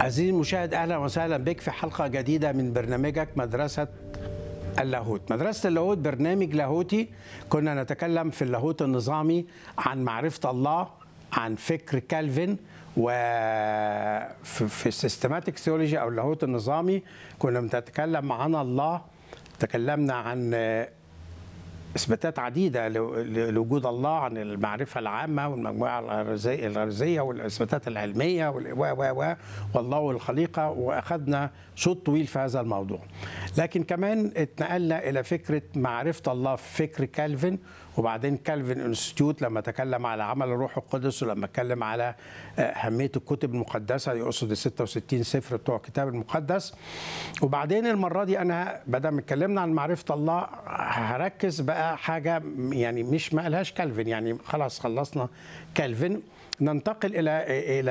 عزيزي المشاهد اهلا وسهلا بك في حلقه جديده من برنامجك مدرسه اللاهوت مدرسة اللاهوت برنامج لاهوتي كنا نتكلم في اللاهوت النظامي عن معرفة الله عن فكر كالفن وفي في السيستماتيك ثيولوجي او اللاهوت النظامي كنا بنتكلم عن الله تكلمنا عن اثباتات عديده لوجود الله عن المعرفه العامه والمجموعه الغريزيه الغريزيه والاثباتات العلميه و و والله والخليقه واخذنا شوط طويل في هذا الموضوع. لكن كمان اتنقلنا الى فكره معرفه الله في فكر كالفن وبعدين كالفن انستيتيوت لما تكلم على عمل الروح القدس ولما اتكلم على اهميه الكتب المقدسه يقصد ال 66 سفر بتوع الكتاب المقدس وبعدين المره دي انا بدل ما اتكلمنا عن معرفه الله هركز بقى حاجه يعني مش ما قالهاش كالفن يعني خلاص خلصنا كالفن ننتقل الى الى